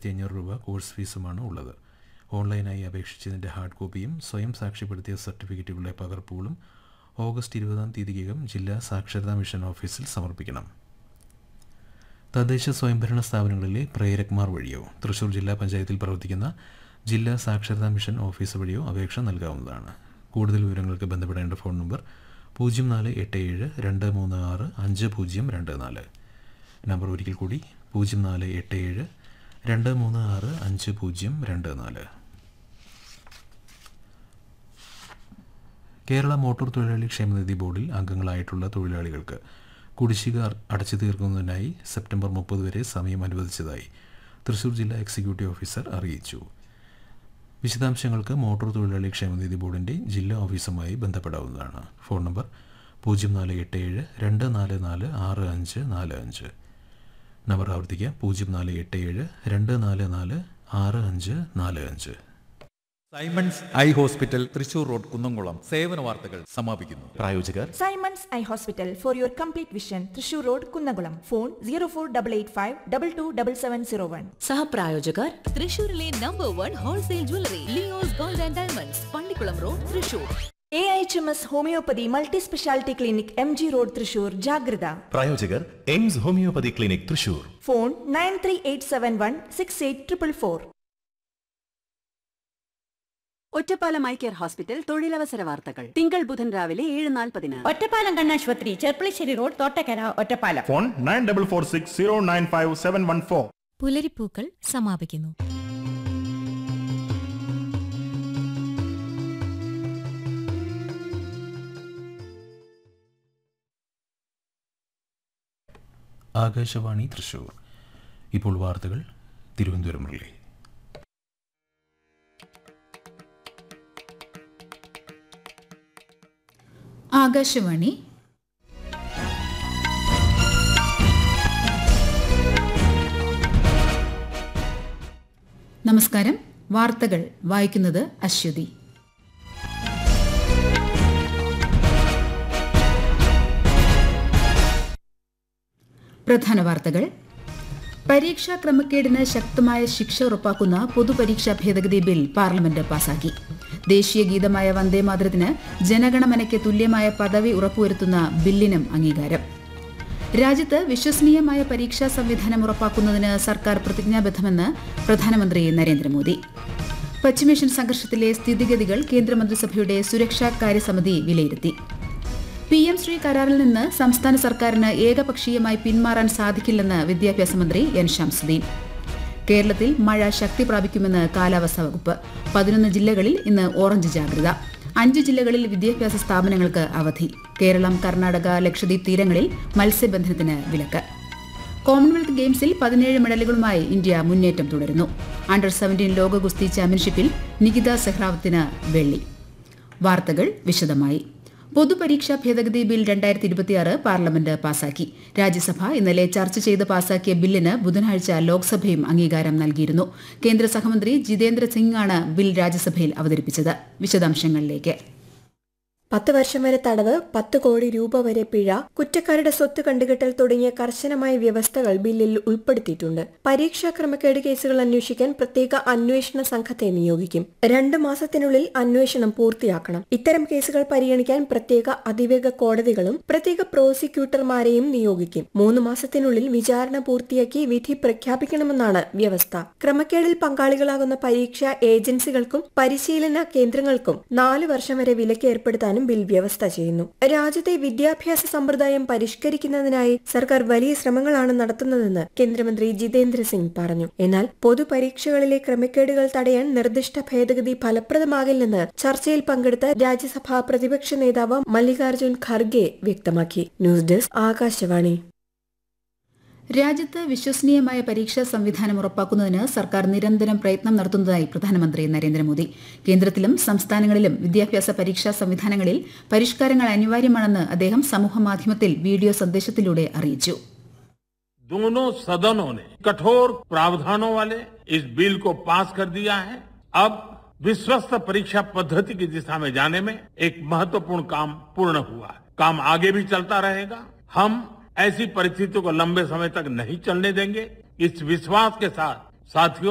രണ്ടായിരത്തി അഞ്ഞൂറ് രൂപ കോഴ്സ് ഫീസുമാണ് ഉള്ളത് ഓൺലൈനായി അപേക്ഷിച്ചതിൻ്റെ ഹാർഡ് കോപ്പിയും സ്വയം സാക്ഷ്യപ്പെടുത്തിയ സർട്ടിഫിക്കറ്റുകളുടെ പകർപ്പുകളും ഓഗസ്റ്റ് ഇരുപതാം തീയതിക്കകം ജില്ലാ സാക്ഷരതാ മിഷൻ ഓഫീസിൽ സമർപ്പിക്കണം തദ്ദേശ സ്വയംഭരണ സ്ഥാപനങ്ങളിലെ പ്രേരക്മാർ വഴിയോ തൃശൂർ ജില്ലാ പഞ്ചായത്തിൽ പ്രവർത്തിക്കുന്ന ജില്ലാ സാക്ഷരതാ മിഷൻ ഓഫീസ് വഴിയോ അപേക്ഷ നൽകാവുന്നതാണ് കൂടുതൽ വിവരങ്ങൾക്ക് ബന്ധപ്പെടേണ്ട ഫോൺ നമ്പർ പൂജ്യം നാല് എട്ട് ഏഴ് രണ്ട് മൂന്ന് ആറ് അഞ്ച് പൂജ്യം രണ്ട് നാല് നമ്പർ ഒരിക്കൽ കൂടി പൂജ്യം നാല് എട്ട് ഏഴ് രണ്ട് മൂന്ന് ആറ് അഞ്ച് പൂജ്യം രണ്ട് നാല് കേരള മോട്ടോർ തൊഴിലാളി ക്ഷേമനിധി ബോർഡിൽ അംഗങ്ങളായിട്ടുള്ള തൊഴിലാളികൾക്ക് കുടിശ്ശിക അടച്ചു തീർക്കുന്നതിനായി സെപ്റ്റംബർ മുപ്പത് വരെ സമയം അനുവദിച്ചതായി തൃശൂർ ജില്ലാ എക്സിക്യൂട്ടീവ് ഓഫീസർ അറിയിച്ചു വിശദാംശങ്ങൾക്ക് മോട്ടോർ തൊഴിലാളി ക്ഷേമനിധി ബോർഡിൻ്റെ ജില്ലാ ഓഫീസുമായി ബന്ധപ്പെടാവുന്നതാണ് ഫോൺ നമ്പർ പൂജ്യം നാല് എട്ട് ഏഴ് രണ്ട് നാല് നാല് ആറ് അഞ്ച് നാല് അഞ്ച് നമ്പർ ആവർത്തിക്കുക പൂജ്യം നാല് എട്ട് ഏഴ് രണ്ട് നാല് നാല് ആറ് അഞ്ച് നാല് അഞ്ച് Simons eye hospital Thrissur road Kunnamkulam സേവന വാർത്തകൾ സമാപിക്കുന്നു പ്രായോജകർ Simons eye hospital for your complete vision Thrissur road Kunnamkulam phone zero four double eight five double two double seven zero one സഹപ്രായോജകർ തൃശൂരിലെ number one wholesale jewellery Leo's gold and diamonds Pallikulam road Thrissur A H M S homeopathy multi speciality clinic M G road Thrissur ജാഗ്രത പ്രായോജകർ AIMS homeopathy clinic Thrissur phone nine three eight seven one six eight triple four Ottapalam eye care hospital തൊഴിലവസര വാർത്തകൾ തിങ്കൾ ബുധൻ രാവിലെ ഏഴ് നാൽപ്പതിന് ഒറ്റപ്പാലം കണ്ണാശുപത്രി Cherpulassery road Thottakkara Ottapalam phone nine double four six zero nine five seven one four പുലരിപ്പൂക്കൾ സമാപിക്കുന്നു ആകാശവാണി തൃശൂർ ഇപ്പോൾ വാർത്തകൾ തിരുവനന്തപുരം റിലേ ആകാശവാണി നമസ്കാരം വാർത്തകൾ വായിക്കുന്നത് അശ്വതി പ്രധാന വാർത്തകൾ പരീക്ഷാ ക്രമക്കേടിന് ശക്തമായ ശിക്ഷ ഉറപ്പാക്കുന്ന പൊതുപരീക്ഷാ ഭേദഗതി ബിൽ പാർലമെന്റ് പാസാക്കി ദേശീയ ഗീതമായ വന്ദേമാതരത്തിന് ജനഗണമനയ്ക്ക് തുല്യമായ പദവി ഉറപ്പുവരുത്തുന്ന ബില്ലിനും അംഗീകാരം രാജ്യത്ത് വിശ്വസനീയമായ പരീക്ഷാ സംവിധാനം ഉറപ്പാക്കുന്നതിന് സർക്കാർ പ്രതിജ്ഞാബദ്ധമെന്ന് പ്രധാനമന്ത്രി നരേന്ദ്രമോദി പശ്ചിമേഷ്യൻ സംഘർഷത്തിലെ സ്ഥിതിഗതികൾ കേന്ദ്രമന്ത്രിസഭയുടെ സുരക്ഷാ കാര്യസമിതി വിലയിരുത്തി പി എം ശ്രീ കരാറിൽ നിന്ന് സംസ്ഥാന സർക്കാരിന് ഏകപക്ഷീയമായി പിന്മാറാൻ സാധിക്കില്ലെന്ന് വിദ്യാഭ്യാസ മന്ത്രി എൻ ഷംസുദ്ദീൻ കേരളത്തിൽ മഴ ശക്തി പ്രാപിക്കുമെന്ന് കാലാവസ്ഥാ വകുപ്പ് പതിനൊന്ന് ജില്ലകളിൽ ഇന്ന് ഓറഞ്ച് ജാഗ്രത അഞ്ച് ജില്ലകളിൽ വിദ്യാഭ്യാസ സ്ഥാപനങ്ങൾക്ക് അവധി കേരളം കർണാടക ലക്ഷദ്വീപ് തീരങ്ങളിൽ മത്സ്യബന്ധനത്തിന് വിലക്ക് കോമൺവെൽത്ത് ഗെയിംസിൽ പതിനേഴ് മെഡലുകളുമായി ഇന്ത്യ മുന്നേറ്റം തുടരുന്നു അണ്ടർ സെവന്റീൻ ലോക ഗുസ്തി ചാമ്പ്യൻഷിപ്പിൽ നികിത സെഹ്റാവത്തിന് വെള്ളി വാർത്തകൾ വിശദമായി പൊതുപരീക്ഷാ ഭേദഗതി ബിൽ രണ്ടായിരത്തി ഇരുപത്തിയാറ് പാർലമെന്റ് പാസാക്കി രാജ്യസഭ ഇന്നലെ ചർച്ച ചെയ്ത് പാസാക്കിയ ബില്ലിന് ബുധനാഴ്ച ലോക്സഭയും അംഗീകാരം നൽകിയിരുന്നു കേന്ദ്ര സഹമന്ത്രി ജിതേന്ദ്ര സിംഗ് ആണ് ബിൽ രാജ്യസഭയിൽ അവതരിപ്പിച്ചത് വിശദാംശങ്ങളിലേക്ക് പത്ത് വർഷം വരെ തടവ് പത്ത് കോടി രൂപ വരെ പിഴ കുറ്റക്കാരുടെ സ്വത്ത് കണ്ടുകെട്ടൽ തുടങ്ങിയ കർശനമായ വ്യവസ്ഥകൾ ബില്ലിൽ ഉൾപ്പെടുത്തിയിട്ടുണ്ട് പരീക്ഷാ ക്രമക്കേട് കേസുകൾ അന്വേഷിക്കാൻ പ്രത്യേക അന്വേഷണ സംഘത്തെ നിയോഗിക്കും രണ്ട് മാസത്തിനുള്ളിൽ അന്വേഷണം പൂർത്തിയാക്കണം ഇത്തരം കേസുകൾ പരിഗണിക്കാൻ പ്രത്യേക അതിവേഗ കോടതികളും പ്രത്യേക പ്രോസിക്യൂട്ടർമാരെയും നിയോഗിക്കും മൂന്ന് മാസത്തിനുള്ളിൽ വിചാരണ പൂർത്തിയാക്കി വിധി പ്രഖ്യാപിക്കണമെന്നാണ് വ്യവസ്ഥ ക്രമക്കേടിൽ പങ്കാളികളാകുന്ന പരീക്ഷാ ഏജൻസികൾക്കും പരിശീലന കേന്ദ്രങ്ങൾക്കും നാല് വർഷം വരെ വിലക്ക് ഏർപ്പെടുത്താനും ബിൽ വ്യവസ്ഥ ചെയ്യുന്നു രാജ്യത്തെ വിദ്യാഭ്യാസ സമ്പ്രദായം പരിഷ്കരിക്കുന്നതിനായി സർക്കാർ വലിയ ശ്രമങ്ങളാണ് നടത്തുന്നതെന്ന് കേന്ദ്രമന്ത്രി ജിതേന്ദ്ര സിംഗ് പറഞ്ഞു എന്നാൽ പൊതുപരീക്ഷകളിലെ ക്രമക്കേടുകൾ തടയാൻ നിർദ്ദിഷ്ട ഭേദഗതി ഫലപ്രദമാകില്ലെന്ന് ചർച്ചയിൽ പങ്കെടുത്ത രാജ്യസഭാ പ്രതിപക്ഷ നേതാവ് മല്ലികാർജ്ജുൻ ഖർഗെ വ്യക്തമാക്കി ന്യൂസ് ഡെസ്ക് ആകാശവാണി രാജ്യത്ത് വിശ്വസനീയമായ പരീക്ഷാ സംവിധാനം ഉറപ്പാക്കുന്നതിന് സർക്കാർ നിരന്തരം പ്രയത്നം നടത്തുന്നതായി പ്രധാനമന്ത്രി നരേന്ദ്രമോദി കേന്ദ്രത്തിലും സംസ്ഥാനങ്ങളിലും വിദ്യാഭ്യാസ പരീക്ഷാ സംവിധാനങ്ങളിൽ പരിഷ്കാരങ്ങൾ അനിവാര്യമാണെന്ന് അദ്ദേഹം സമൂഹമാധ്യമത്തിൽ വീഡിയോ സന്ദേശത്തിലൂടെ അറിയിച്ചു दोनों सदनों ने कठोर प्रावधानों वाले इस बिल को पास कर दिया है अब विश्वस्त परीक्षा पद्धति की दिशा में जाने में एक महत्वपूर्ण काम पूर्ण हुआ है काम आगे भी चलता रहेगा हम ऐसी परिस्थितियों को लंबे समय तक नहीं चलने देंगे इस विश्वास के साथ साथियों